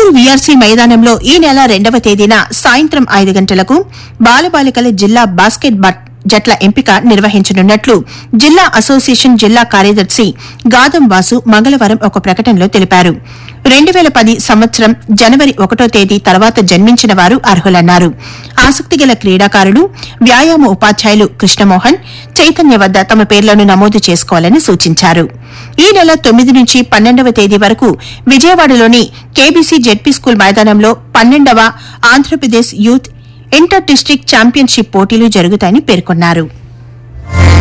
Nellore VRC మైదానంలో ఈ నెల రెండవ తేదీన సాయంత్రం ఐదు గంటలకు బాలబాలికల జిల్లా బాస్కెట్ బాల్ జట్ల ఎంపిక నిర్వహించనున్నట్లు జిల్లా అసోసియేషన్ జిల్లా కార్యదర్శి గాదం వాసు మంగళవారం ఒక ప్రకటనలో తెలిపారు రెండు వేల పది సంవత్సరం జనవరి ఒకటో తేదీ తర్వాత జన్మించిన వారు అర్హులన్నారు ఆసక్తిగల క్రీడాకారులు వ్యాయామ ఉపాధ్యాయులు కృష్ణమోహన్ చైతన్య వద్ద తమ పేర్లను నమోదు చేసుకోవాలని సూచించారు ఈ నెల తొమ్మిది నుంచి పన్నెండవ తేదీ వరకు విజయవాడలోని కేబీసీ జెడ్పీ స్కూల్ మైదానంలో పన్నెండవ Andhra Pradesh youth inter district championship పోటీలు జరుగుతాయని పేర్కొన్నారు